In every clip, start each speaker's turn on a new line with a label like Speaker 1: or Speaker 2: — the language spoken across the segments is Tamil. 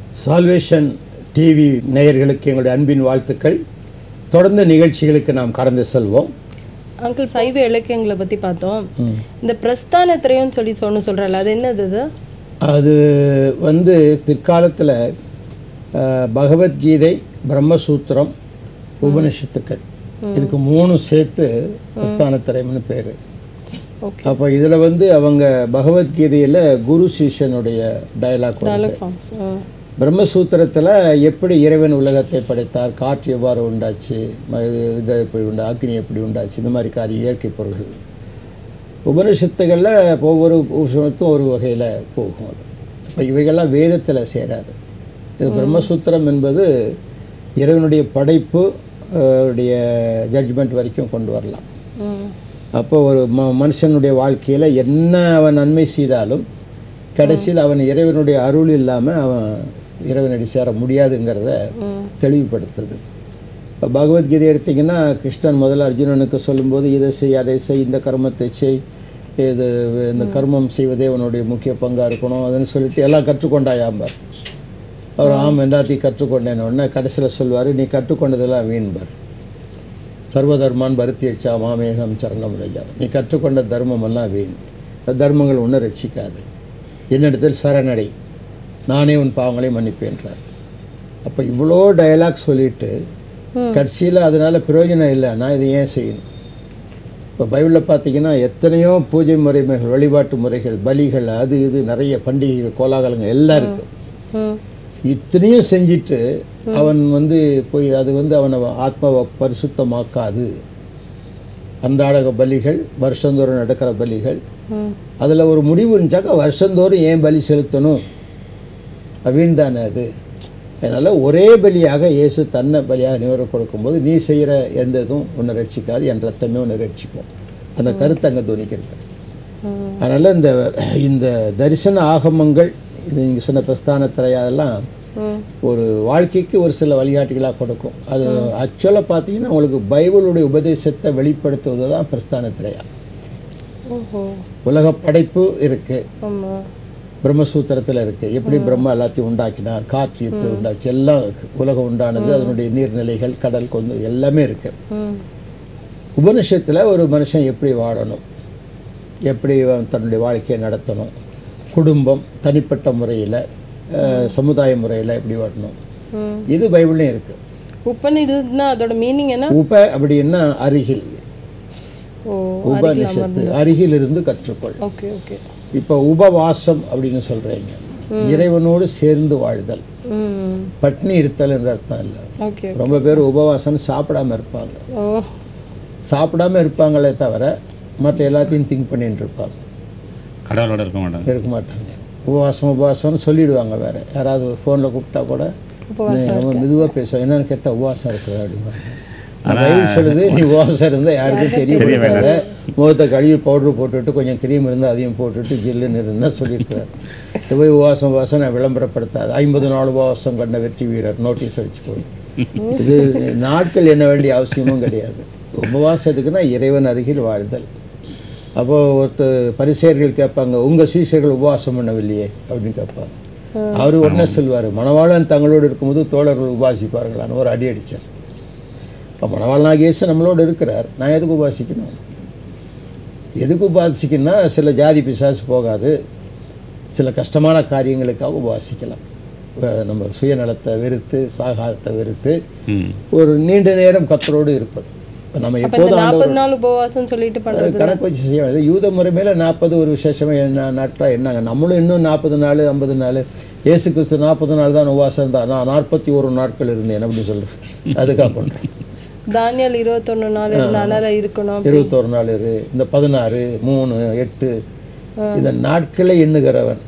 Speaker 1: சால்வேஷன் டிவி நேயர்களுக்கு எங்களுடைய அன்பின் வாழ்த்துக்கள் தொடர்ந்து நிகழ்ச்சிகளுக்கு நாம் கடந்து செல்வோம்
Speaker 2: அங்கிள் சைவ இலக்கியங்களை பத்தி பார்த்தோம் இந்த பிரஸ்தான திரையம்னு சொல்லி சொன்னு சொல்றல அது என்னது அது
Speaker 1: அது வந்து பிற்காலத்தில் பகவத்கீதை பிரம்மசூத்திரம் உபனிஷத்துக்கள் இதுக்கு மூணு சேர்த்து பிரஸ்தானத்திரயம்னு பேர்
Speaker 2: ஓகே
Speaker 1: அப்போ இதில் வந்து அவங்க பகவத்கீதையில் குரு சிஷ்யனுடைய டயலாக் வருது
Speaker 2: ஃபார்ம்ஸ்
Speaker 1: பிரம்மசூத்திரத்தில் எப்படி இறைவன் உலகத்தை படைத்தார் காற்று எவ்வாறு உண்டாச்சு ம- இது இதை எப்படி உண்டா அக்னி எப்படி உண்டாச்சு இந்த மாதிரி காரிய இயற்கை பொருள்கள் உபனிஷத்துகளில் ஒவ்வொரு உபனிஷத்தும் ஒரு வகையில் போகும் அது அப்போ இவைகள்லாம் வேதத்தில் சேராது இது பிரம்மசூத்திரம் என்பது இறைவனுடைய படைப்பு அஹ், உடைய ஜட்ஜ்மெண்ட் வரைக்கும் கொண்டு வரலாம் அப்போ ஒரு ம மனுஷனுடைய வாழ்க்கையில் என்ன அவன் நன்மை செய்தாலும் கடைசியில் அவன் இறைவனுடைய அருள் இல்லாமல் அவன் இறைவனடி சேர முடியாதுங்கிறத தெளிவுபடுத்துது இப்போ பகவத்கீதை எடுத்திங்கன்னா கிருஷ்ணன் முதல்ல அர்ஜுனனுக்கு சொல்லும்போது இதை செய் அதை செய் இந்த கர்மத்தை செய் இது இந்த கர்மம் செய்வதே உன்னுடைய முக்கிய பங்காக இருக்கணும் அதுன்னு சொல்லிட்டு எல்லாம் கற்றுக்கொண்டாயாம்பார் அவர் ஆம் எல்லாத்தையும் கற்றுக்கொண்டேன் உடனே கடைசியில் சொல்வார் நீ கற்றுக்கொண்டதெல்லாம் வீண்பார் சர்வதர்மான் பருத்தியட்சா மாமேகம் சரணம் ஐயா நீ கற்றுக்கொண்ட தர்மம் எல்லாம் வீண் அந்த தர்மங்கள் ஒன்றும் ரட்சிக்காது என்னிடத்தில் சரணடை நானே உன் பாவங்களை மன்னிப்பேன்றார் அப்போ இவ்வளோ டயலாக் சொல்லிட்டு கடைசியில் அதனால பிரயோஜனம் இல்லைன்னா இதை ஏன் செய்யணும் இப்போ பைபிளில் பார்த்தீங்கன்னா எத்தனையோ பூஜை முறைமைகள் வழிபாட்டு முறைகள் பலிகள் அது இது நிறைய பண்டிகைகள் கோலாகலங்கள் எல்லாம் இருக்கு
Speaker 2: ம்
Speaker 1: இத்தனையும் செஞ்சிட்டு அவன் வந்து போய் அது வந்து அவனை ஆத்மாவை பரிசுத்தமாக்காது அன்றாட பலிகள் வருஷந்தோறும் நடக்கிற பலிகள்
Speaker 2: ம்
Speaker 1: அதில் ஒரு முடிவு இருந்துச்சாக்கா வருஷந்தோறும் ஏன் பலி செலுத்தணும் வீண் தானே அது அதனால் ஒரே பலியாக இயேசு தன்னை பலியாக நிவர கொடுக்கும்போது நீ செய்கிற எந்த இதுவும் உன்னை ரட்சிக்காது என் ரத்தமே உன்னை ரட்சிக்கும் அந்த கருத்து அங்கே துணிக்கிறது
Speaker 2: ம்.
Speaker 1: அதனால் இந்த இந்த தரிசன ஆகமங்கள் இது நீங்கள் சொன்ன பிரஸ்தானத்திரை அதெல்லாம்
Speaker 2: ம்
Speaker 1: ஒரு வாழ்க்கைக்கு ஒரு சில வழிகாட்டிகளாக கொடுக்கும் அது ஆக்சுவலாக பார்த்தீங்கன்னா உங்களுக்கு பைபிளுடைய உபதேசத்தை வெளிப்படுத்துவது தான் பிரஸ்தானத்திரையா
Speaker 2: ஓஹோ
Speaker 1: உலக படைப்பு இருக்குது
Speaker 2: ஆமா
Speaker 1: பிரம்மசூத்திரத்தில் இருக்குது எப்படி பிரம்மா எல்லாத்தையும் உண்டாக்கினார் காற்று எப்படி உண்டாச்சு எல்லாம் இருக்கு உலகம் உண்டானது அதனுடைய நீர்நிலைகள் கடல் கொந்து எல்லாமே இருக்குது
Speaker 2: ம்
Speaker 1: உபனிஷத்தில் ஒரு மனுஷன் எப்படி வாழணும் எப்படி அவன் தன்னுடைய வாழ்க்கையை நடத்தணும் குடும்பம் தனிப்பட்ட முறையில் சமுதாய முறையில் எப்படி வாழணும்
Speaker 2: ம்
Speaker 1: இது பைபிள்லையும் இருக்குது
Speaker 2: உப்பனிடுனா அதோட மீனிங் என்ன
Speaker 1: உப அப்படின்னா அருகில்
Speaker 2: ஓ
Speaker 1: உபனிஷத்து அருகில் இருந்து கற்றுக்கொள்
Speaker 2: ஓகே ஓகே
Speaker 1: இப்போ உபவாசம் அப்படின்னு சொல்கிறீங்க இறைவனோடு சேர்ந்து வாழ்தல்
Speaker 2: ம்
Speaker 1: பட்னி இருத்தல் என்ற அர்த்தம் இல்லை
Speaker 2: ஓகே
Speaker 1: ரொம்ப பேர் உபவாசம் சாப்பிடாம இருப்பாங்க
Speaker 2: ஓ
Speaker 1: சாப்பிடாம இருப்பாங்களே தவிர மற்ற எல்லாத்தையும் திங்க் பண்ணிட்டு இருப்பாங்க
Speaker 3: கடவுளோட இருக்க மாட்டாங்க
Speaker 1: இருக்க மாட்டாங்க உபவாசம் உபவாசம்னு சொல்லிடுவாங்க வேற யாராவது ஃபோனில் கூப்பிட்டா கூட நீ ரொம்ப மெதுவாக பேசுவோம் என்னன்னு கேட்டால் உபவாசம் இருக்குது அப்படிம்பாங்க பைபிள் சொல்லுது நீ உபவாசம் இருந்தால் யாருக்கும் தெரியப்படுத்தாத முகத்தை கழுவி பவுடர் போட்டுட்டு கொஞ்சம் க்ரீம் இருந்தால் அதையும் போட்டுட்டு ஜில்லுன்னு இருந்தால் சொல்லியிருக்கிறார் இது போய் உபவாசம் உபவாசம் நான் விளம்பரப்படுத்தாது ஐம்பது நாள் உபவாசம் கண்ட வெற்றி வீரர் நோட்டீஸ் அடிச்சு போடும் இது நாட்கள் என்ன வேண்டிய அவசியமும் கிடையாது உபவாசத்துக்குன்னா இறைவன் அருகில் வாழ்தல் அப்போ ஒருத்தர் பரிசேயர்கள் கேட்பாங்க உங்க சீஷர்கள் உபவாசம் பண்ணவில்லையே அப்படின்னு கேட்பாங்க அவர் உடனே சொல்வார் மணவாளன் தங்களோடு இருக்கும்போது தோழர்கள் உபாசிப்பார்களான்னு ஒரு அடி அடிச்சார் இப்போ மணவாளனாக இயேசு நம்மளோடு இருக்கிறார் நான் எதுக்கு உபாசிக்கணும் எதுக்கு உபாசிக்கணும்னா சில ஜாதி பிசாசு போகாது சில கஷ்டமான காரியங்களுக்காக உபாசிக்கலாம் அஹ் நம்ம சுயநலத்தை வெறுத்து சாகாரத்தை வெறுத்து
Speaker 3: ம்
Speaker 1: ஒரு நீண்ட நேரம் கத்தரோடு இருப்பது இப்ப நம்ம
Speaker 2: அப்ப இந்த
Speaker 1: எப்போதும்
Speaker 2: நாற்பது நாள் உபவாசம் சொல்லிட்டு பண்றது
Speaker 1: அது கணக்கு வச்சு செய்ய வேண்டியது யூத முறைமையில் நாற்பது ஒரு விசேஷமாக என்ன நாட்களாக என்னங்க நம்மளும் இன்னும் நாற்பது நாள் ஐம்பது நாள் இயேசு கிறிஸ்து நாற்பது நாள் தான் உபவாசம் இருந்தா நான் நாற்பத்தி ஒரு நாட்கள் இருந்தேன் அப்படி சொல்கிறேன் அதுக்காக பண்ணுறேன்
Speaker 2: தானியல் இருபத்தொன்னு நாள் இருந்தால இருக்கணும்
Speaker 1: இருபத்தோரு நாள் இரு இந்த பதினாறு மூணு எட்டு இந்த நாட்களை எண்ணுகிறவன்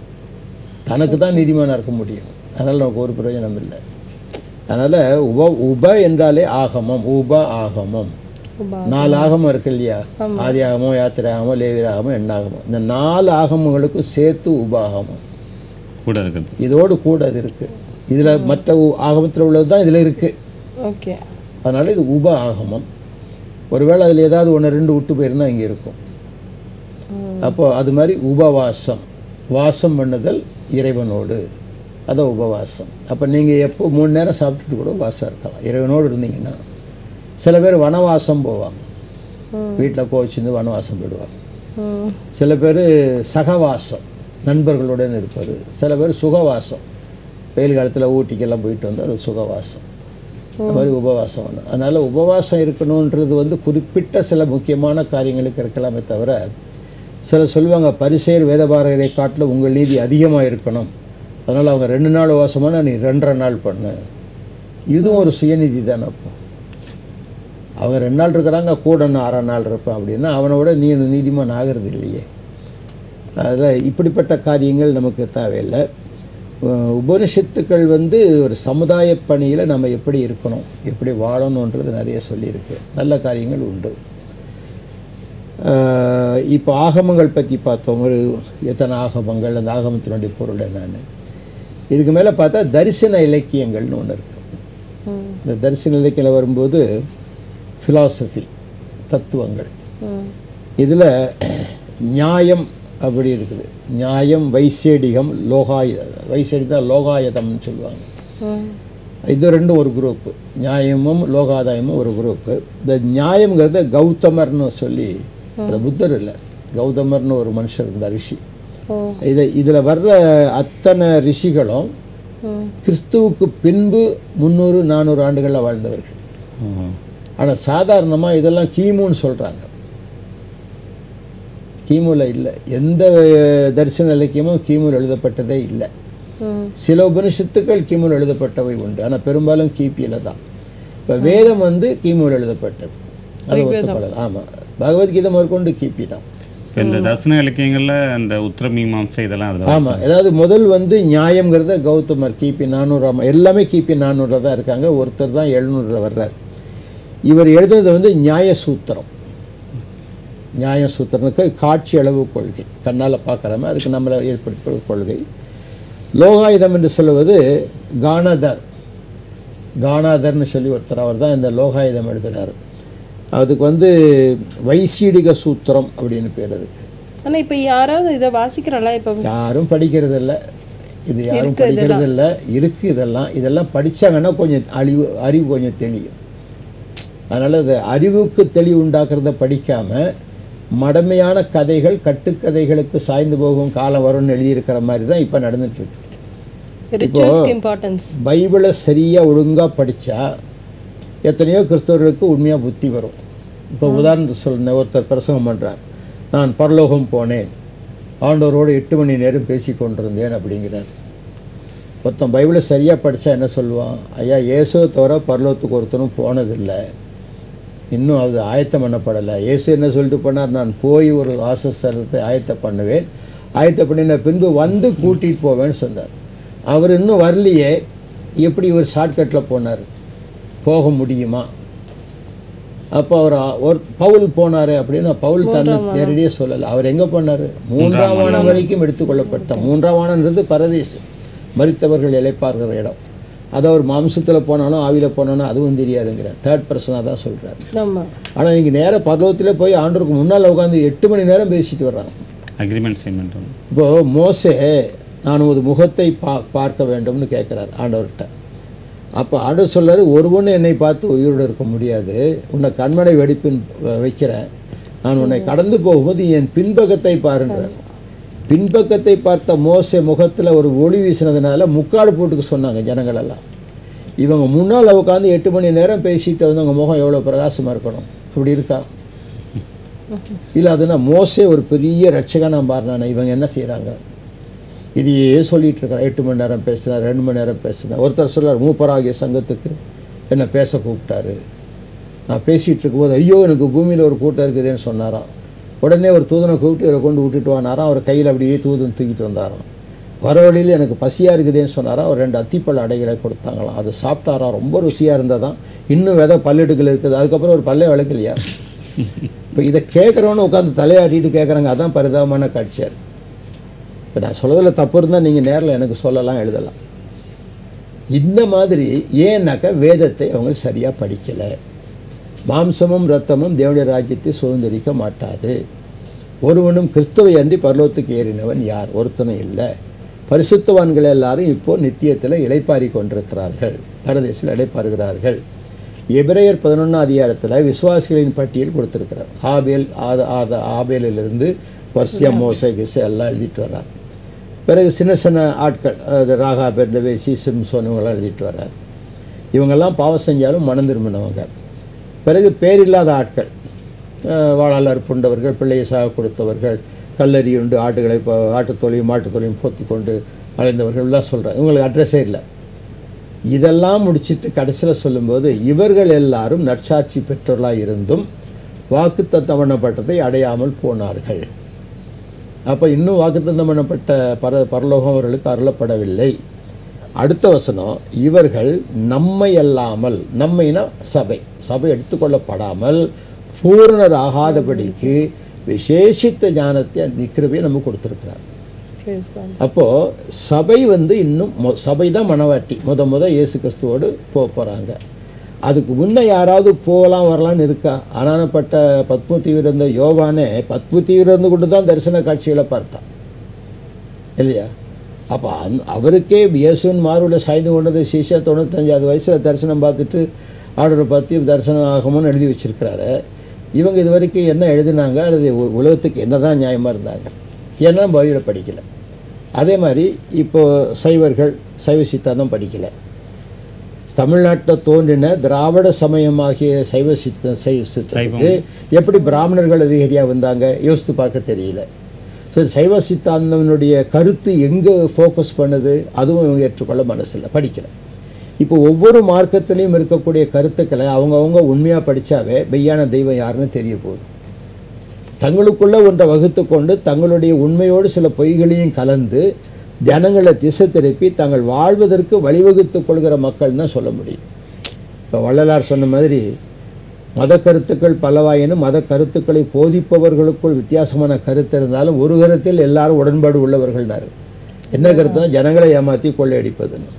Speaker 1: தனக்கு தான் நீதிமானாக இருக்க முடியும் அதனால் நமக்கு ஒரு பிரயோஜனம் இல்லை அதனால் உப உப என்றாலே ஆகமம் உப ஆகமம்
Speaker 2: உபா.
Speaker 1: நாலு ஆகமம் இருக்கு இல்லையா ஆதி ஆகமம் யாத்திரை ஆகமம் லேவிர ஆகமம் எண்ணாகமம் இந்த நாலு ஆகமங்களுக்கும் சேர்த்து உபாகமம்
Speaker 3: கூட இருக்கிறது
Speaker 1: இதோடு கூட அது இருக்கு இதில் மற்ற ஆகமத்தில் உள்ளது தான் இதில் இருக்குது
Speaker 2: ஓகே
Speaker 1: அதனால் இது உப ஆகமம் ஒருவேளை அதில் ஏதாவது ஒன்று ரெண்டு விட்டு போயிருந்தா இங்கே இருக்கும் அப்போ அது மாதிரி உபவாசம் வாசம் பண்ணுதல் இறைவனோடு அதான் உபவாசம் அப்போ நீங்கள் எப்போ மூணு நேரம் சாப்பிட்டுட்டு கூட உபவாசம் இருக்கலாம் இறைவனோடு இருந்தீங்கன்னா சில பேர் வனவாசம் போவாங்க வீட்டில் கோச்சிருந்து வனவாசம் போயிடுவாங்க
Speaker 2: ம்
Speaker 1: சில பேர் சகவாசம் நண்பர்களுடன் இருப்பது சில பேர் சுகவாசம் வெயில் காலத்தில் ஊட்டிக்கெல்லாம் போயிட்டு வந்து அது சுகவாசம் அந்த மாதிரி உபவாசம் ஒன்று அதனால் உபவாசம் இருக்கணுன்றது வந்து குறிப்பிட்ட சில முக்கியமான காரியங்களுக்கு இருக்கலாமே தவிர சில சொல்லுவாங்க பரிசேர் வேதபாரகரை காட்டில் உங்கள் நீதி அதிகமாக இருக்கணும் அதனால் அவங்க ரெண்டு நாள் உபவாசமான நீ ரெண்டரை நாள் பண்ணு இதுவும் ஒரு சுயநிதி தானே அப்போ அவங்க ரெண்டு நாள் இருக்கிறாங்க கூட நான் ஆறாம் நாள் இருப்பேன் அப்படின்னா அவனோட நீ நீதிமான் ஆகிறது இல்லையே அதில் இப்படிப்பட்ட காரியங்கள் நமக்கு தேவையில்லை உ- உபனிஷத்துக்கள் வந்து ஒரு சமுதாய பணியில் நம்ம எப்படி இருக்கணும் எப்படி வாழணுன்றது நிறைய சொல்லியிருக்கு நல்ல காரியங்கள் உண்டு ஆஹ் இப்போ ஆகமங்கள் பற்றி பார்த்தோம் ஒரு எத்தனை ஆகமங்கள் அந்த ஆகமத்தினுடைய பொருள் என்னன்னு இதுக்கு மேலே பார்த்தா தரிசன இலக்கியங்கள்னு ஒன்று இருக்குது
Speaker 2: ம்
Speaker 1: இந்த தரிசன இலக்கியம் வரும்போது ஃபிலாசபி தத்துவங்கள்
Speaker 2: ம்
Speaker 1: இதில் நியாயம் அப்படி இருக்குது நியாயம் வைசேடிகம் லோகாய வைசேடிகம் லோகாயதம்னு சொல்லுவாங்க
Speaker 2: ம்
Speaker 1: இது ரெண்டும் ஒரு குரூப்பு நியாயமும் லோகாதாயமும் ஒரு குரூப்பு இந்த நியாயம்ங்கிறத கௌதமர்னு சொல்லி அது புத்தர் இல்லை கௌதமர்னு ஒரு மனுஷர் இருந்தார் ரிஷி
Speaker 2: ஓ
Speaker 1: இதை இதில் வர்ற அத்தனை ரிஷிகளும்
Speaker 2: ம்
Speaker 1: கிறிஸ்துவுக்கு பின்பு முந்நூறு நானூறு ஆண்டுகளில் வாழ்ந்தவர்கள்
Speaker 3: ஓ.
Speaker 1: ஆனால் சாதாரணமாக இதெல்லாம் கீமுன்னு சொல்கிறாங்க கீமுல இல்லை எந்த தரிசன இலக்கியமும் கீமுல எழுதப்பட்டதே இல்லை
Speaker 2: ம்
Speaker 1: சில உபனிஷத்துக்கள் கிமுல் எழுதப்பட்டவை உண்டு ஆனால் பெரும்பாலும் கிபியில் தான் இப்போ வேதம் வந்து கிமுல் எழுதப்பட்டது அது ஒத்துக்கொள்ளலாம் ஆமாம் பகவத்கீதை முதற்கொண்டு கிபி தான்
Speaker 3: இப்போ இந்த தர்சன இலக்கியங்களில் அந்த உத்தர மீமாம்சை இதெல்லாம் அதில்
Speaker 1: ஆமாம் அதாவது முதல் வந்து நியாயம்ங்கிறத கௌதமர் கிபி நானூறாம் எல்லாமே கிபி நானூறில் தான் இருக்காங்க ஒருத்தர் தான் எழுநூறில் வர்றார் இவர் எழுதுனது வந்து நியாய சூத்திரம் நியாய சூத்திரனுக்கு காட்சி அளவு கொள்கை கண்ணால் பார்க்குறாம அதுக்கு நம்மளை ஏற்படுத்திக் கொள்கை லோகாயுதம் என்று சொல்லுவது கானதர் கானாதர்னு சொல்லி ஒருத்தர் அவர் தான் இந்த லோகாயுதம் எழுதுகிறார் அதுக்கு வந்து வைசீடிக சூத்திரம் அப்படின்னு பேர் அதுக்கு
Speaker 2: ஆனா இப்ப யாராவது இதை வாசிக்கிறாளா இப்ப
Speaker 1: யாரும் படிக்கிறது இல்ல இது யாரும் படிக்கிறது இல்ல இருக்கு இதெல்லாம் இதெல்லாம் படிச்சாங்கன்னா கொஞ்சம் அழிவு அறிவு கொஞ்சம் தெளியும் அதனால் அது அறிவுக்கு தெளிவு உண்டாக்குறத படிக்காம மடமையான கதைகள் கட்டுக்கதைகளுக்கு சாய்ந்து போகும் காலம் வரும்னு எழுதியிருக்கிற மாதிரி தான் இப்போ நடந்துட்டு இருக்கு
Speaker 2: ரிச்சுவல்ஸ்க்கு இம்பார்ட்டன்ஸ்
Speaker 1: பைபிளை சரியாக ஒழுங்காக படித்தா எத்தனையோ கிறிஸ்தவர்களுக்கு உண்மையாக புத்தி வரும் இப்போ உதாரணத்துக்கு சொல்ல ஒருத்தர் பிரசங்கம் பண்ணுறார் நான் பரலோகம் போனேன் ஆண்டவரோடு எட்டு மணி நேரம் பேசி கொண்டிருந்தேன் அப்படிங்கிறார் ஒருத்தன் பைபிளை சரியாக படித்தா என்ன சொல்லுவான் ஐயா இயேசுவை தவிர பரலோகத்துக்கு ஒருத்தனும் போனதில்லை இன்னும் அது ஆயத்தம் பண்ணப்படலை இயேசு என்ன சொல்லிட்டு போனார் நான் போய் ஒரு வாசஸ்தலத்தை ஆயத்தம் பண்ணுவேன் ஆயத்தம் பண்ணின பின்பு வந்து கூட்டிகிட்டு போவேன்னு சொன்னார் அவர் இன்னும் வரலையே எப்படி இவர் ஷார்ட்கட்டில் போனார் போக முடியுமா அப்போ அவர் அ- ஒரு பவுல் போனார் அப்படின்னு பவுல் தன்னை நேரடியாக சொல்லலை அவர் எங்கே போனார் மூன்றாம் வானம் வரைக்கும் எடுத்துக்கொள்ளப்பட்ட மூன்றாம் வானம்ன்றது பரதேசம் மரித்தவர்கள் இழைப்பார்கிற இடம் அது அவர் மாம்சத்தில் போனாலும் ஆவியில் போனாலும் அதுவும் தெரியாதுங்கிறார் தேர்ட் பர்சனாக தான் சொல்கிறார்
Speaker 2: ஆமா
Speaker 1: ஆனால் நீங்கள் நேராக பர்லோகத்திலே போய் ஆண்டவருக்கு முன்னால் உட்காந்து எட்டு மணி நேரம் பேசிட்டு வர்றாங்க
Speaker 3: அக்ரிமெண்ட் சைன்மெண்ட் ஒன்று
Speaker 1: இப்போது மோசே நான் உமது முகத்தை பா பார்க்க வேண்டும்னு கேட்குறாரு ஆண்டவர்கிட்ட அப்போ ஆண்டவர் சொல்றாரு ஒருவனும் என்னை பார்த்து உயிரோடு இருக்க முடியாது உன்னை கண்மனை வெடிப்பின் வைக்கிறேன் நான் உன்னை கடந்து போகும்போது என் பின்பக்கத்தை பாருன்றார் பின்பக்கத்தை பார்த்த மோசே முகத்தில் ஒரு ஒளி வீசினதுனால முக்காடு போட்டுக்க சொன்னாங்க ஜனங்களெல்லாம் இவங்க முன்னால் உட்காந்து எட்டு மணி நேரம் பேசிட்டு வந்தவங்க முகம் எவ்வளோ பிரகாசமாக இருக்கணும் அப்படி இருக்கா இல்லை அதுனா மோசே ஒரு பெரிய ரட்சகனா மாறினானே இவங்க என்ன செய்கிறாங்க இதையே சொல்லிட்டு இருக்கார் எட்டு மணி நேரம் பேசினார் ரெண்டு மணி நேரம் பேசினார் ஒருத்தர் சொல்றார் மூப்பராகிய சங்கத்துக்கு என்னை பேச கூப்பிட்டாரு நான் பேசிகிட்டு இருக்கும்போது ஐயோ எனக்கு பூமியில் ஒரு கூட்டம் இருக்குதுன்னு சொன்னாராம் உடனே ஒரு தூதனை கூப்பிட்டு இவரை கொண்டு விட்டுட்டு வானாராம் அவர் கையில் அப்படியே தூதன் தூக்கிட்டு வந்தாராம் வர வழியில் எனக்கு பசியாக இருக்குதுன்னு சொன்னாராம் அவர் ரெண்டு அத்திப்பழ அடைகளை கொடுத்தாங்களாம் அது சாப்பிட்டாராம் ரொம்ப ருசியாக இருந்ததாம் இன்னும் விதை பல்லெடுக்கல் இருக்குது அதுக்கப்புறம் ஒரு பல்லே விளக்கலையா இப்போ இதை கேட்குறவனு உட்காந்து தலையாட்டிட்டு கேட்குறாங்க அதான் பரிதாபமான காட்சியாக இருக்கு இப்போ நான் சொல்கிறதுல தப்பு இருந்தால் நீங்கள் நேரில் எனக்கு சொல்லலாம் எழுதலாம் இந்த மாதிரி ஏன்னாக்கா வேதத்தை அவங்க சரியாக படிக்கலை மாம்சமும் இரத்தமும் தேவனுடைய ராஜ்யத்தை சுதந்திரிக்க மாட்டாது ஒருவனும் கிறிஸ்துவை அன்றி பரலோகத்துக்கு ஏறினவன் யார் ஒருத்தனும் இல்லை பரிசுத்தவான்கள் எல்லாரும் இப்போ நித்தியத்தில் இளைப்பாரி கொண்டிருக்கிறார்கள் பரதேசில் இளைப்பாறுகிறார்கள் எபிரேயர் பதினொன்றாம் அதிகாரத்தில் விசுவாசிகளின் பட்டியல் கொடுத்துருக்கிறார் ஆபேல் ஆத ஆத ஆபேலிலிருந்து வர்சியா மோசை கிசை எல்லாம் எழுதிட்டு வர்றார் பிறகு சின்ன சின்ன ஆட்கள் அது ராகா பெர்டவேசி சிம்சோன் இவங்கெல்லாம் எழுதிட்டு வர்றார் இவங்கெல்லாம் பாவம் செஞ்சாலும் மனம் திரும்பினவங்க பிறகு பேரில்லாத ஆட்கள் அஹ், வாழால் அற்புண்டவர்கள் பிள்ளையை சாக கொடுத்தவர்கள் கல்லறி உண்டு ஆட்டுகளை இப்போ ஆட்டுத்தொழியும் மாட்டுத்தொழியும் போத்தி கொண்டு அலைந்தவர்கள் எல்லாம் சொல்கிறேன் இவங்களுக்கு அட்ரஸே இல்லை இதெல்லாம் முடிச்சிட்டு கடைசியில் சொல்லும்போது இவர்கள் எல்லாரும் நற்சாட்சி பெற்றோர்களாக இருந்தும் வாக்குத்தத்தம் பண்ணப்பட்டதை அடையாமல் போனார்கள் அப்போ இன்னும் வாக்குத்தத்தம் பண்ணப்பட்ட பர பரலோகம் அவர்களுக்கு அருளப்படவில்லை அடுத்த வசனம் இவர்கள் நம்மை அல்லாமல் நம்மைனா சபை சபை எடுத்துக்கொள்ளப்படாமல் பூரணர் ஆகாதபடிக்கு விசேஷித்த ஞானத்தை அந்த கிருபையை நம்ம கொடுத்துருக்கிறார்
Speaker 2: Praise God.
Speaker 1: அப்போது சபை வந்து இன்னும் மொ சபை தான் மனவாட்டி முத முத இயேசு கிறிஸ்துவோடு போக போகிறாங்க அதுக்கு முன்னே யாராவது போகலாம் வரலான்னு இருக்கா அனானப்பட்ட பத்மத்தீவில் இருந்த யோவானே பத்மத்தீவில் இருந்து கொண்டு தான் தரிசன காட்சிகளை பார்த்தான் இல்லையா அப்போ அந் அவருக்கே இயேசுவின் மார்பில் சாய்ந்து கொண்டது சீஷா தொண்ணூத்தஞ்சாவது வயசில் தரிசனம் பார்த்துட்டு ஆர்டரை பற்றி தரிசனம் ஆகும்னு எழுதி வச்சிருக்கிறாரு இவங்க இது வரைக்கும் என்ன எழுதினாங்க அல்லது உ- உலகத்துக்கு என்ன தான் நியாயமாக இருந்தாங்க ஏன்னா பைபிளை படிக்கலை அதே மாதிரி இப்போ சைவர்கள் சைவ சித்தாந்தம் படிக்கலை தமிழ்நாட்டில் தோன்றின திராவிட சமயமாகிய சைவ சித்த சைவ சித்தத்துக்கு எப்படி பிராமணர்கள் அதிகாரியாக வந்தாங்க யோசித்து பார்க்க தெரியல ஸோ சைவ சித்தாந்தனுடைய கருத்து எங்கே ஃபோக்கஸ் பண்ணுது அதுவும் இவங்க ஏற்றுக்கொள்ள மனசில்லை படிக்கல இப்போ ஒவ்வொரு மார்க்கத்திலையும் இருக்கக்கூடிய கருத்துக்களை அவங்கவுங்க உண்மையாக படித்தாவே மெய்யான தெய்வம் யாருன்னு தெரிய போகுது தங்களுக்குள்ள ஒன்றை வகுத்து கொண்டு தங்களுடைய உண்மையோடு சில பொய்களையும் கலந்து ஜனங்களை திசை திருப்பி தாங்கள் வாழ்வதற்கு வழிவகுத்துக் கொள்கிற மக்கள் தான் சொல்ல முடியும் இப்போ வள்ளலார் சொன்ன மாதிரி மத கருத்துக்கள் பலவாயினும் மத கருத்துக்களை போதிப்பவர்களுக்குள் வித்தியாசமான கருத்து இருந்தாலும் ஒரு கருத்தில் எல்லாரும் உடன்பாடு உள்ளவர்கள்னாரு என்ன கருத்துனா ஜனங்களை ஏமாற்றி கொள்ளையடிப்பதுன்னு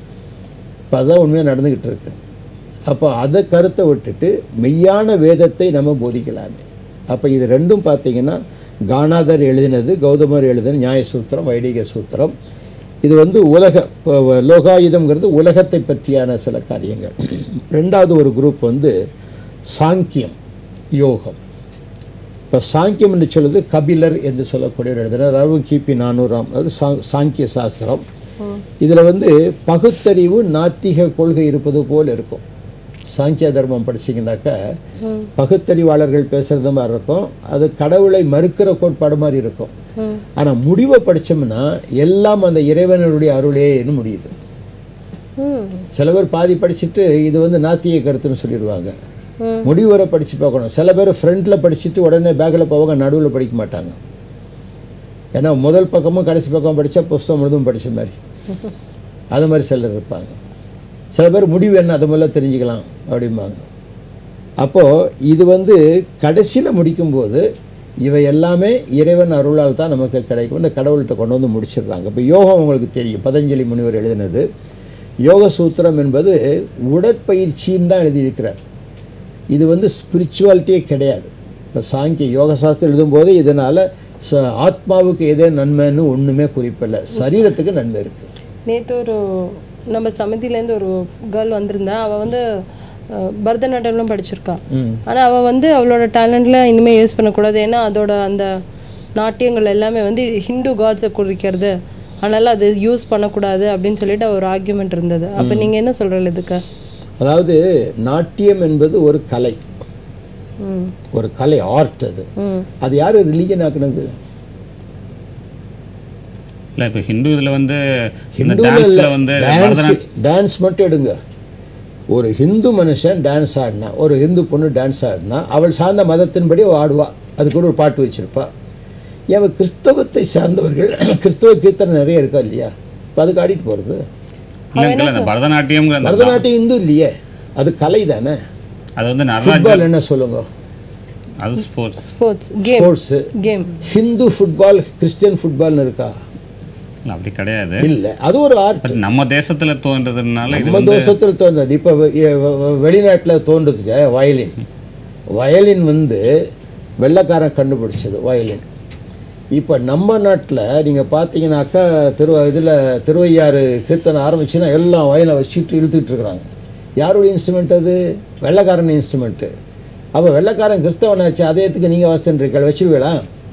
Speaker 1: இப்போ அதுதான் உண்மையாக நடந்துக்கிட்டு இருக்கு அப்போ அதை கருத்தை விட்டுட்டு மெய்யான வேதத்தை நம்ம போதிக்கலாமே அப்போ இது ரெண்டும் பார்த்தீங்கன்னா கானாதர் எழுதினது கௌதமர் எழுதின நியாய சூத்திரம் வைடிக சூத்திரம் இது வந்து உலக இப்போ லோகாயுதம்ங்கிறது உலகத்தை பற்றியான சில காரியங்கள் ரெண்டாவது ஒரு குரூப் வந்து சாங்கியம் யோகம் இப்போ சாங்கியம் என்று சொல்லுது கபிலர் என்று சொல்லக்கூடிய எழுதினர் ரவு கிபி நானூறாம் அது சா சாங்கிய சாஸ்திரம் இதில் வந்து பகுத்தறிவு நாத்திக கொள்கை இருப்பது போல் இருக்கும் சாங்கிய தர்மம் படிச்சீங்கன்னாக்கா பகுத்தறிவாளர்கள் பேசுறது மாதிரி இருக்கும் அது கடவுளை மறுக்கிற கோட்பாடு மாதிரி இருக்கும் ஆனால் முடிவை படிச்சோம்னா எல்லாம் அந்த இறைவனுடைய அருளேன்னு முடியுது
Speaker 2: ம்
Speaker 1: சில பேர் பாதி படிச்சுட்டு இது வந்து நாத்திய கருத்துன்னு சொல்லிடுவாங்க முடிவு வரை படித்து பார்க்கணும் சில பேர் ஃப்ரண்ட்டில் படிச்சுட்டு உடனே பேக்கில் போவாங்க நடுவில் படிக்க மாட்டாங்க ஏன்னா முதல் பக்கமும் கடைசி பக்கமும் படித்தா புஸ்தகம் முழுதும் படித்த மாதிரி அது மாதிரி சிலர் இருப்பாங்க சில பேர் முடிவு என்ன அது முதல்ல தெரிஞ்சுக்கலாம் அப்படிம்பாங்க அப்போது இது வந்து கடைசியில் முடிக்கும்போது இவை எல்லாமே இறைவன் அருளால் தான் நமக்கு கிடைக்கும் இந்த கடவுள்கிட்ட கொண்டு வந்து முடிச்சிடுறாங்க இப்போ யோகம் உங்களுக்கு தெரியும் பதஞ்சலி முனிவர் எழுதினது யோக சூத்திரம் என்பது உடற்பயிற்சின்னு தான் எழுதியிருக்கிறார் இது வந்து ஸ்பிரிச்சுவாலிட்டியே கிடையாது இப்போ சாங்கிய யோக சாஸ்திரம் எழுதும்போது இதனால் ச ஆத்மாவுக்கு எதே நன்மைன்னு ஒன்றுமே குறிப்பில்லை சரீரத்துக்கு நன்மை இருக்குது
Speaker 2: நேற்று ஒரு நம்ம சமிதியிலேருந்து ஒரு கேர்ள் வந்திருந்தா அவள் வந்து அஹ், பரதநாட்டியம்லாம் படிச்சிருக்கா
Speaker 1: ம்
Speaker 2: ஆனா அவ வந்து அவளோட டேலண்ட்ல இனிமே யூஸ் பண்ணக்கூடாது ஏன்னா அதோட அந்த நாட்டியங்கள் எல்லாமே வந்து ஹிந்து காட்ஸை குறிக்கிறது அதனால அது யூஸ் பண்ணக்கூடாது அப்படின்னு சொல்லிட்டு ஒரு ஆர்கியூமெண்ட் இருந்தது அப்ப நீங்க என்ன சொல்றீங்க இதுக்கு
Speaker 1: அதாவது நாட்டியம் என்பது ஒரு கலை
Speaker 2: ம்
Speaker 1: ஒரு கலை ஆர்ட் அது
Speaker 2: ம்
Speaker 1: அது யார் ரிலீஜன் ஆக்குனது
Speaker 3: இல்லை இப்போ ஹிந்து இதில் வந்து இந்த
Speaker 1: ஹிந்துவில்
Speaker 3: டான்ஸில்
Speaker 1: இல்லை
Speaker 3: வந்து
Speaker 1: டான்ஸ்
Speaker 3: பரதநாட்டியம்
Speaker 1: டான்ஸ் மட்டும் எடுங்க ஒரு ஹிந்து மனுஷன் டான்ஸ் ஆடினா ஒரு ஹிந்து பொண்ணு டான்ஸ் ஆடினா அவள் சார்ந்த மதத்தின்படி அவள் ஆடுவா அது கூட ஒரு பாட்டு வச்சிருப்பா அவள் கிறிஸ்தவத்தை சார்ந்தவர்கள் கிறிஸ்தவ கீர்த்தனை நிறைய இருக்கா இல்லையா இப்போ அதுக்கு ஆடிட்டு போகிறது
Speaker 3: இல்லை இல்லை அந்த பரதநாட்டியம்ங்கிற அந்த
Speaker 1: பரதநாட்டியம் இந்து இல்லையே அது கலை தானே
Speaker 3: அது வந்து நடராஜ
Speaker 1: ஃபுட்பால் என்ன சொல்லுங்க
Speaker 3: அது sports
Speaker 2: sports game
Speaker 1: sports
Speaker 2: game
Speaker 1: Hindu football Christian ஃபுட்பால்னு இருக்கா
Speaker 3: இல்லை அப்படி கிடையாது
Speaker 1: இல்லை அது ஒரு ஆர்ட்
Speaker 3: பட் நம்ம தேசத்துல தோன்றதுனால இது
Speaker 1: நம்ம தோஷத்தில் தோன்றது இப்போ வெளிநாட்டில் தோன்றுதுங்க வயலின் வயலின் வந்து வெள்ளைக்காரன் கண்டுபிடிச்சது வயலின் இப்போ நம்ம நாட்டில் நீங்கள் பார்த்தீங்கன்னாக்கா திரு இதில் திருவையாறு கீர்த்தனை ஆரம்பிச்சுன்னா எல்லாம் வயலை வச்சுட்டு இழுத்துட்டு இருக்கிறாங்க யாருடைய இன்ஸ்ட்ருமெண்ட் அது வெள்ளைக்காரன் இன்ஸ்ட்ருமெண்ட்டு அப்போ வெள்ளைக்காரன் கிறிஸ்தவனாச்சு அதயத்துக்கு நீங்கள் வாசித்துருக்கீங்க வச்சிருவீங்களா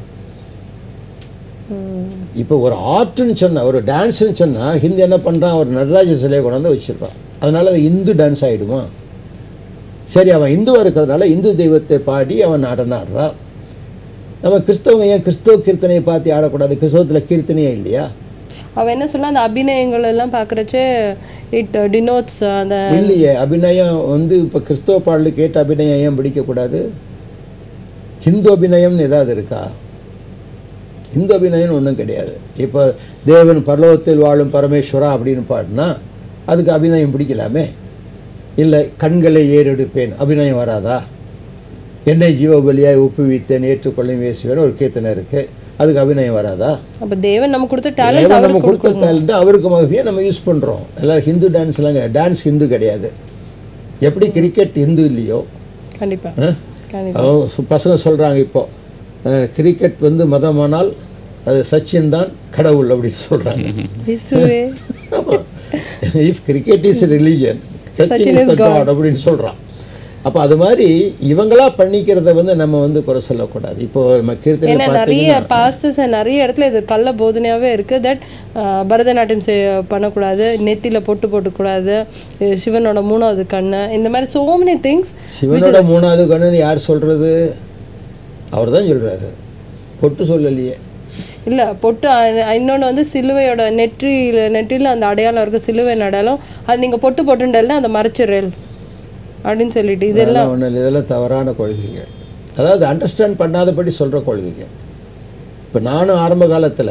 Speaker 1: இப்போ ஒரு ஆர்ட்னு சொன்னா ஒரு டான்ஸ்னு சொன்னால் ஹிந்தி என்ன பண்ணுறான் ஒரு நடராஜ சிலையை கொண்டு வந்து வச்சிருப்பான் அதனால அது இந்து டான்ஸ் ஆகிடுமா சரி அவன் இந்துவாக இருக்கிறதுனால இந்து தெய்வத்தை பாடி அவன் நடனம் ஆடுறான் நம்ம கிறிஸ்தவங்க ஏன் கிறிஸ்தவ கீர்த்தனையை பார்த்து ஆடக்கூடாது கிறிஸ்தவத்தில் கீர்த்தனையே இல்லையா
Speaker 2: அவ என்ன சொல்ல அந்த அபிநயங்கள் எல்லாம் பார்க்குறச்சே இட் டினோட்ஸ் அந்த
Speaker 1: இல்லையே அபிநயம் வந்து இப்போ கிறிஸ்தவ பாடலுக்கு கேட்ட அபிநயம் ஏன் பிடிக்கக்கூடாது ஹிந்து அபிநயம்னு ஏதாவது இருக்கா இந்து அபிநயம்னு ஒன்றும் கிடையாது இப்போ தேவன் பரலோகத்தில் வாழும் பரமேஸ்வரா அப்படின்னு பாடினா அதுக்கு அபிநயம் பிடிக்கலாமே இல்லை கண்களை ஏறெடுப்பேன் அபிநயம் வராதா என்னை ஜீவபலியாய் ஒப்புவித்தேன் ஏற்றுக்கொள்ளும் இயேசுவேன் ஒரு கீர்த்தனை இருக்குது அதுக்கு அபிநயம் வராதா
Speaker 2: அப்ப தேவன் நம்ம கொடுத்த டேலண்ட்ஸ்
Speaker 1: தேவன் நம்ம
Speaker 2: அவருக்கு
Speaker 1: கொடுத்த
Speaker 2: கொடுக்கணும்
Speaker 1: talent அவருக்கு மகிமையை நம்ம யூஸ் பண்ணுறோம் எல்லாம் ஹிந்து டான்ஸ்லாம் கிடையாது டான்ஸ் ஹிந்து கிடையாது எப்படி கிரிக்கெட் ஹிந்து இல்லையோ
Speaker 2: கண்டிப்பா
Speaker 1: ஆ?
Speaker 2: கண்டிப்பா
Speaker 1: அவங்க சு- பசங்க சொல்கிறாங்க இப்போ அஹ், கிரிக்கெட் வந்து மதமானால் அது சச்சின் தான் கடவுள் அப்படின்னு சொல்கிறாங்க
Speaker 2: இயேசுவே
Speaker 1: if cricket is religion Sachin
Speaker 2: Sachin
Speaker 1: is
Speaker 2: is
Speaker 1: the
Speaker 2: God.
Speaker 1: God அப்படின்னு சொல்கிறான் அப்போ அது மாதிரி இவங்களா பண்ணிக்கிறத வந்து நம்ம வந்து குறை சொல்லக்கூடாது இப்போ நம்ம கீர்த்தனை
Speaker 2: ஏன்னா நிறைய
Speaker 1: பார்த்தீங்கன்னா
Speaker 2: பாஸ்டர்ஸ் நிறைய இடத்துல இது கள்ள போதனையாவே இருக்கு தட் பரதநாட்டியம் செய்ய பண்ணக்கூடாது நெத்தியில பொட்டு போட்டுக்கூடாது அஹ் சிவனோட மூணாவது கண்ணு இந்த மாதிரி so many திங்ஸ்
Speaker 1: சிவனோட மூணாவது கண்ணுன்னு யார் சொல்கிறது அவர் தான் சொல்கிறாரு பொட்டு சொல்லலையே
Speaker 2: இல்ல பொட்டு அ- இன்னொன்னு வந்து சிலுவையோட நெற்றியில நெற்றியில அந்த அடையாளம் இருக்கு சிலுவை அடையாளம் அது நீங்க பொட்டு போட்டுண்டல்ல அந்த மறைச்சிரல் அப்படின்னு சொல்லிட்டு இது
Speaker 1: இதெல்லாம் ஒன்றும் இல்லை இதெல்லாம் தவறான கொள்கைகள் அதாவது அண்டர்ஸ்டாண்ட் பண்ணாதபடி சொல்கிற கொள்கைகள் இப்போ நானும் ஆரம்ப காலத்தில்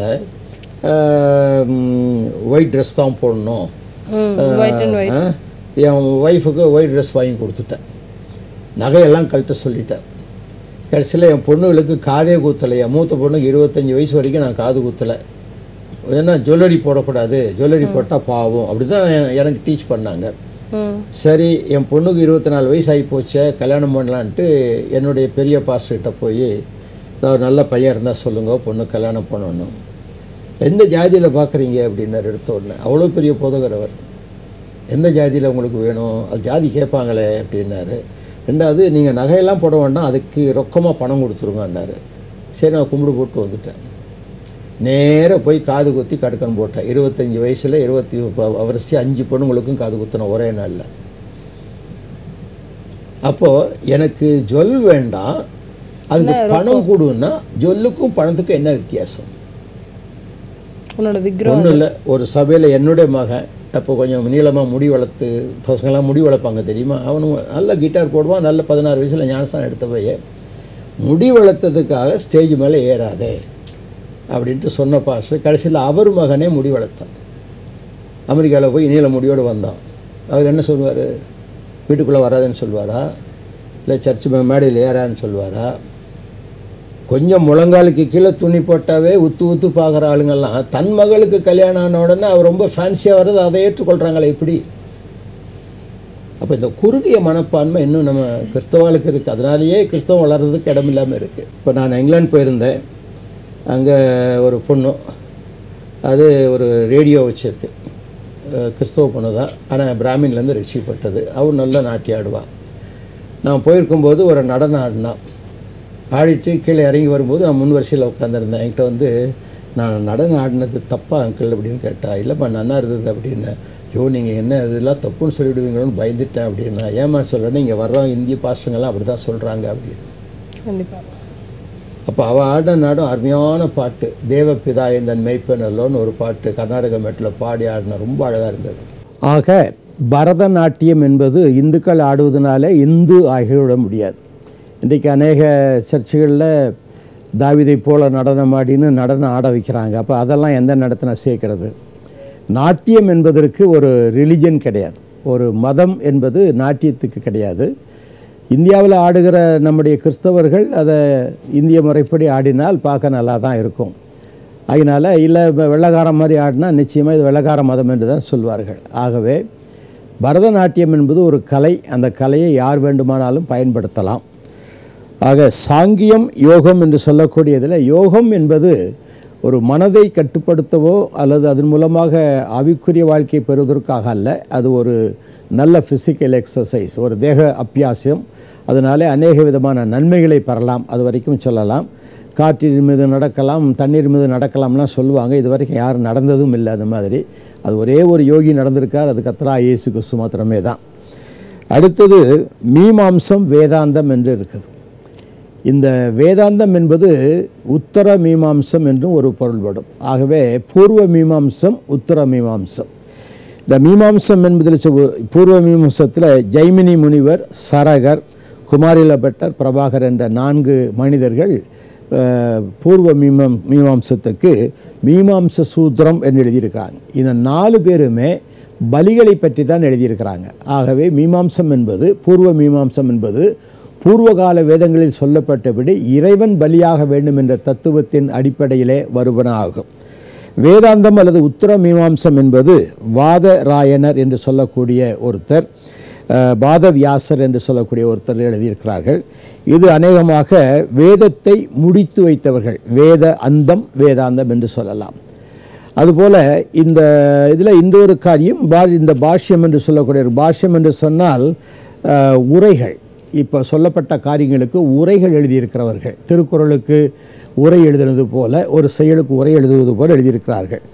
Speaker 1: ஒயிட் ட்ரெஸ் தான் போடணும்
Speaker 2: ஒயிட் அண்ட் ஒயிட்
Speaker 1: ஆ, என் ஒய்ஃபுக்கு ஒயிட் ட்ரெஸ் வாங்கி கொடுத்துட்டேன் நகையெல்லாம் கழட்ட சொல்லிட்டேன் கடைசியில் என் பொண்ணுகளுக்கு காதே குத்தலையா மூத்த பொண்ணுக்கு இருபத்தஞ்சி வயசு வரைக்கும் நான் காது குத்தலை ஏன்னா ஜுவல்லரி போடக்கூடாது ஜுவல்லரி போட்டால் பாவம் அப்படி தான் எனக்கு டீச் பண்ணாங்க
Speaker 2: ம்
Speaker 1: சரி என் பொண்ணுக்கு இருபத்தி நாலு வயசு ஆகி போச்சே கல்யாணம் பண்ணலான்ட்டு என்னுடைய பெரிய பாஸ்டர்கிட்ட போய் ஒரு நல்ல பையன் இருந்தால் சொல்லுங்க பொண்ணு கல்யாணம் பண்ணணும் எந்த ஜாதியில் பார்க்குறீங்க அப்படின்னாரு எடுத்த உடனே அவ்வளோ பெரிய போதகர் அவர் எந்த ஜாதியில் உங்களுக்கு வேணும் அது ஜாதி கேட்பாங்களே அப்படின்னாரு ரெண்டாவது நீங்கள் நகையெல்லாம் போட வேண்டாம் அதுக்கு ரொக்கமாக பணம் கொடுத்துருங்கன்னாரு சரி நான் கும்பிடு போட்டு வந்துட்டேன் நேராக போய் காது குத்தி கடுக்கன் போட்டேன் இருபத்தஞ்சி வயசில் இருபத்தி வருஷம் அஞ்சு பொண்ணுங்களுக்கும் காது குத்தின ஒரே நாளில் அப்போது எனக்கு ஜொல் வேண்டாம் அதுக்கு பணம் கொடுன்னா ஜொல்லுக்கும் பணத்துக்கும் என்ன வித்தியாசம்
Speaker 2: உன்னோட விக்ரம்
Speaker 1: ஒன்றும் இல்லை ஒரு சபையில் என்னுடைய மகன் அப்போ கொஞ்சம் நீளமாக முடி வளர்த்து பசங்களாம் முடி வளர்ப்பாங்க தெரியுமா அவனும் நல்ல கிட்டார் போடுவான் நல்ல பதினாறு வயசில் ஞானஸ்தானம் எடுத்த பையன் முடி வளர்த்ததுக்காக ஸ்டேஜ் மேலே ஏறாதே அப்படின்ட்டு சொன்ன பாஸ்டர் கடைசியில் அவர் மகனே முடி வளர்த்தான் அமெரிக்காவில் போய் நீல முடியோடு வந்தான் அவர் என்ன சொல்லுவார் வீட்டுக்குள்ளே வராதுன்னு சொல்லுவாரா இல்லை சர்ச் மே- மேடையில் ஏறான்னு சொல்லுவாரா கொஞ்சம் முழங்காலுக்கு கீழே துணி போட்டாவே உத்து உத்து பார்க்குற ஆளுங்கெல்லாம் தன் மகளுக்கு கல்யாணம் ஆன உடனே அவர் ரொம்ப ஃபேன்சியாக வர்றது அதை ஏற்றுக்கொள்கிறாங்களே எப்படி அப்போ இந்த குறுகிய மனப்பான்மை இன்னும் நம்ம கிறிஸ்தவாளுக்கு இருக்குது அதனாலேயே கிறிஸ்தவம் வளர்கிறதுக்கு இடம் இல்லாமல் இருக்குது இப்போ நான் இங்கிலாந்து போயிருந்தேன் அங்கே ஒரு பொண்ணு அது ஒரு ரேடியோ வச்சுருக்கு அஹ் கிறிஸ்தவ பொண்ணு தான் ஆனால் பிராமின்லேருந்து ரட்சிக்கப்பட்டது அவர் நல்ல நாட்டியம் ஆடுவாள் நான் போயிருக்கும்போது ஒரு நடனம் ஆடினான் ஆடிட்டு கீழே இறங்கி வரும்போது நான் முன் வரிசையில் உட்காந்துருந்தேன் என்கிட்ட வந்து நான் நடனம் ஆடினது தப்பா அங்கிள் அப்படின்னு கேட்டா இல்லைப்பா நன்னா இருந்தது அப்படின்னு ஐயோ நீங்கள் என்ன இதெல்லாம் தப்புன்னு சொல்லிவிடுவீங்களோன்னு பயந்துட்டேன் அப்படின்னா ஏமா சொல்கிறேன்னு இங்கே வர்றவங்க இந்திய பாஸ்டங்கள்லாம் அப்படி தான் சொல்கிறாங்க அப்படின்னு
Speaker 2: கண்டிப்பா
Speaker 1: அப்போ அவள் ஆடின நாடும் அருமையான பாட்டு தேவபிதா இந்த மெய்ப்பனல்லோன்னு ஒரு பாட்டு கர்நாடக மெட்டில் பாடி ஆடின ரொம்ப அழகாக இருந்தது ஆக பரதநாட்டியம் என்பது இந்துக்கள் ஆடுவதனால இந்து ஆகிவிட முடியாது இன்றைக்கு அநேக சர்ச்சுகளில் தாவிதை போல நடனம் ஆடின்னு நடனம் ஆட வைக்கிறாங்க அப்போ அதெல்லாம் எந்த நடத்தின சேர்க்கிறது நாட்டியம் என்பதற்கு ஒரு ரிலிஜன் கிடையாது ஒரு மதம் என்பது நாட்டியத்துக்கு கிடையாது இந்தியாவில் ஆடுகிற நம்முடைய கிறிஸ்தவர்கள் அதை இந்திய முறைப்படி ஆடினால் பார்க்க நல்லா தான் இருக்கும் அதனால் இல்லை இப்போ வெள்ளக்காரம் மாதிரி ஆடினா நிச்சயமாக இது வெள்ளக்கார மதம் என்று தான் சொல்வார்கள் ஆகவே பரதநாட்டியம் என்பது ஒரு கலை அந்த கலையை யார் வேண்டுமானாலும் பயன்படுத்தலாம் ஆக சாங்கியம் யோகம் என்று சொல்லக்கூடியதில் யோகம் என்பது ஒரு மனதை கட்டுப்படுத்தவோ அல்லது அதன் மூலமாக ஆவிக்குரிய வாழ்க்கை பெறுவதற்காக அல்ல அது ஒரு நல்ல ஃபிசிக்கல் எக்ஸசைஸ் ஒரு தேக அப்பியாசியம் அதனாலே அநேக விதமான நன்மைகளை பெறலாம் அது வரைக்கும் சொல்லலாம் காற்றின் மீது நடக்கலாம் தண்ணீர் மீது நடக்கலாம்லாம் சொல்லுவாங்க இது வரைக்கும் யாரும் நடந்ததும் இல்லை அந்த மாதிரி அது ஒரே ஒரு யோகி நடந்திருக்கார் அது கத்ரா இயேசு கிறிஸ்து மாத்திரமே தான் அடுத்தது மீமாம்சம் வேதாந்தம் என்று இருக்குது இந்த வேதாந்தம் என்பது உத்தர மீமாம்சம் என்றும் ஒரு பொருள்படும் ஆகவே பூர்வ மீமாம்சம் உத்தர மீமாம்சம் இந்த மீமாம்சம் என்பதில் சொ- பூர்வ மீமாம்சத்தில் ஜைமினி முனிவர் சரகர் குமாரில பட்டர் பிரபாகர் என்ற நான்கு மனிதர்கள் அஹ், பூர்வ மீமாம் மீமாம்சத்துக்கு மீமாம்ச சூத்திரம் என்று எழுதியிருக்கிறாங்க இந்த நாலு பேருமே பலிகளை பற்றி தான் எழுதியிருக்கிறாங்க ஆகவே மீமாம்சம் என்பது பூர்வ மீமாம்சம் என்பது பூர்வகால வேதங்களில் சொல்லப்பட்டபடி இறைவன் பலியாக வேண்டும் என்ற தத்துவத்தின் அடிப்படையிலே வருவன ஆகும் வேதாந்தம் அல்லது உத்தர மீமாம்சம் என்பது வாதராயனர் என்று சொல்லக்கூடிய ஒருத்தர் அஹ், வாதவியாசர் என்று சொல்லக்கூடிய ஒருத்தர் எழுதியிருக்கிறார்கள் இது அநேகமாக வேதத்தை முடித்து வைத்தவர்கள் வேத அந்தம் வேதாந்தம் என்று சொல்லலாம் அதுபோல இந்த இதில் இன்னொரு காரியம் பா இந்த பாஷ்யம் என்று சொல்லக்கூடிய ஒரு பாஷ்யம் என்று சொன்னால் அஹ், உரைகள் இப்போ சொல்லப்பட்ட காரியங்களுக்கு உரைகள் எழுதியிருக்கிறவர்கள் திருக்குறளுக்கு உரை எழுதுனது போல ஒரு செயலுக்கு உரை எழுதுவது போல எழுதியிருக்கிறார்கள்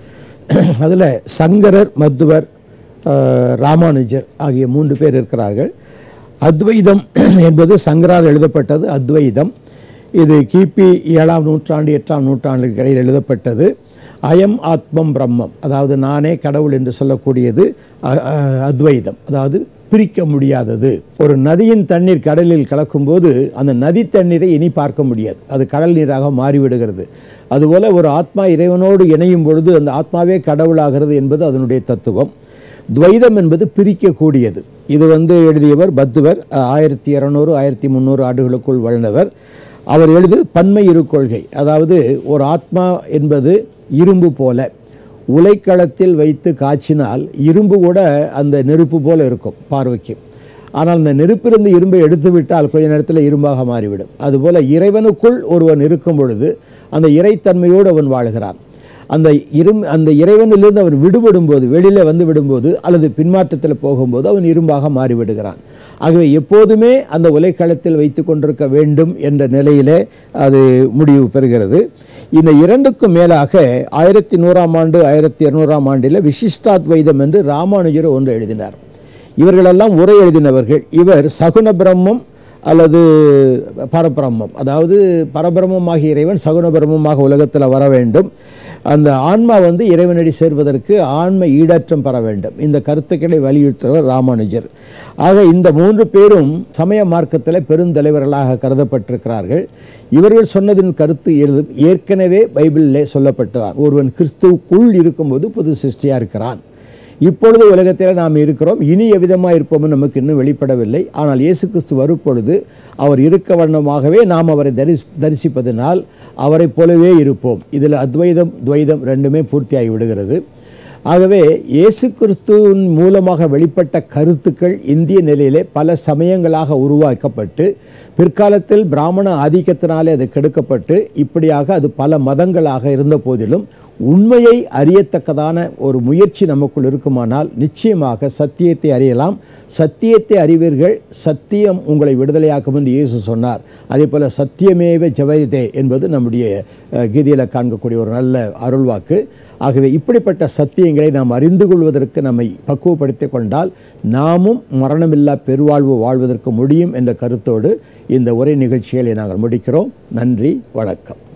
Speaker 1: அதில் சங்கரர் மத்துவர் அஹ், ராமானுஜர் ஆகிய மூன்று பேர் இருக்கிறார்கள் அத்வைதம் என்பது சங்கரால் எழுதப்பட்டது அத்வைதம் இது கிபி ஏழாம் நூற்றாண்டு எட்டாம் நூற்றாண்டுக்கு இடையில் எழுதப்பட்டது அயம் ஆத்மம் பிரம்மம் அதாவது நானே கடவுள் என்று சொல்லக்கூடியது அ- அ- அத்வைதம் அதாவது பிரிக்க முடியாதது ஒரு நதியின் தண்ணீர் கடலில் கலக்கும்போது அந்த நதி தண்ணீரை இனி பார்க்க முடியாது அது கடல் நீராக மாறிவிடுகிறது அதுபோல ஒரு ஆத்மா இறைவனோடு இணையும் பொழுது அந்த ஆத்மாவே கடவுளாகிறது என்பது அதனுடைய தத்துவம் துவைதம் என்பது பிரிக்கக்கூடியது இது வந்து எழுதியவர் பத்துவர் ஆயிரத்தி இரநூறு ஆயிரத்தி முந்நூறு ஆண்டுகளுக்குள் வாழ்ந்தவர் அவர் எழுது பன்மை இரு கொள்கை அதாவது ஒரு ஆத்மா என்பது இரும்பு போல உலைக்களத்தில் வைத்து காய்ச்சினால் இரும்பு கூட அந்த நெருப்பு போல இருக்கும் பார்வைக்கு ஆனால் அந்த நெருப்பிலிருந்து இரும்பை எடுத்து விட்டால் கொஞ்ச நேரத்தில் இரும்பாக மாறிவிடும் அதுபோல இறைவனுக்குள் ஒருவன் இருக்கும் பொழுது அந்த இறைத்தன்மையோடு அவன் வாழ்கிறான் அந்த இரும் அந்த இறைவனிலிருந்து அவன் விடுபடும் போது வெளியில் வந்து விடும்போது அல்லது பின்மாற்றத்தில் போகும்போது அவன் இரும்பாக மாறிவிடுகிறான் ஆகவே எப்போதுமே அந்த உலைக்களத்தில் வைத்து கொண்டிருக்க வேண்டும் என்ற நிலையிலே அது முடிவு பெறுகிறது இந்த இரண்டுக்கும் மேலாக ஆயிரத்தி நூறாம் ஆண்டு ஆயிரத்தி இரநூறாம் ஆண்டில் விசிஷ்டாத்வைதம் என்று ராமானுஜர் ஒன்று எழுதினார் இவர்களெல்லாம் உரை எழுதினவர்கள் இவர் சகுன பிரம்மம் அல்லது பரபிரம்மம் அதாவது பரபிரம்மமாகிய இறைவன் சகுன பிரம்மமாக உலகத்தில் வர வேண்டும் அந்த ஆன்மா வந்து இறைவனடி சேர்வதற்கு ஆன்ம ஈடற்றம் பெற வேண்டும் இந்த கருத்துக்களை வலியுறுத்துவர் ராமானுஜர் ஆக இந்த மூன்று பேரும் சமய மார்க்கத்தில் பெருந்தலைவர்களாக கருதப்பட்டிருக்கிறார்கள் இவர்கள் சொன்னதின் கருத்து எழுதும் ஏற்கனவே பைபிளிலே சொல்லப்பட்டதான் ஒருவன் கிறிஸ்துவுக்குள் இருக்கும்போது புது சிருஷ்டியாக இருக்கிறான் இப்பொழுது உலகத்தில் நாம் இருக்கிறோம் இனி எவ்விதமாக இருப்போம்னு நமக்கு இன்னும் வெளிப்படவில்லை ஆனால் இயேசு கிறிஸ்து வரும்பொழுது அவர் இருக்க வண்ணமாகவே நாம் அவரை தரிசி தரிசிப்பதனால் அவரைப் போலவே இருப்போம் இதில் அத்வைதம் துவைதம் ரெண்டுமே பூர்த்தியாகி விடுகிறது ஆகவே இயேசு கிறிஸ்துவின் மூலமாக வெளிப்பட்ட கருத்துக்கள் இந்திய நிலையிலே பல சமயங்களாக உருவாக்கப்பட்டு பிற்காலத்தில் பிராமண ஆதிக்கத்தினாலே அது கெடுக்கப்பட்டு இப்படியாக அது பல மதங்களாக இருந்த போதிலும் உண்மையை அறியத்தக்கதான ஒரு முயற்சி நமக்குள் இருக்குமானால் நிச்சயமாக சத்தியத்தை அறியலாம் சத்தியத்தை அறிவீர்கள் சத்தியம் உங்களை விடுதலையாக்கும் என்று இயேசு சொன்னார் அதே போல் சத்தியமேவ ஜெவயதே என்பது நம்முடைய அஹ், கீதையில் காண்கக்கூடிய ஒரு நல்ல அருள்வாக்கு ஆகவே இப்படிப்பட்ட சத்தியங்களை நாம் அறிந்து கொள்வதற்கு நம்மை பக்குவப்படுத்திக் கொண்டால் நாமும் மரணமில்லா பெருவாழ்வு வாழ்வதற்கு முடியும் என்ற கருத்தோடு இந்த உரை நிகழ்ச்சிகளை நாங்கள் முடிக்கிறோம் நன்றி வணக்கம்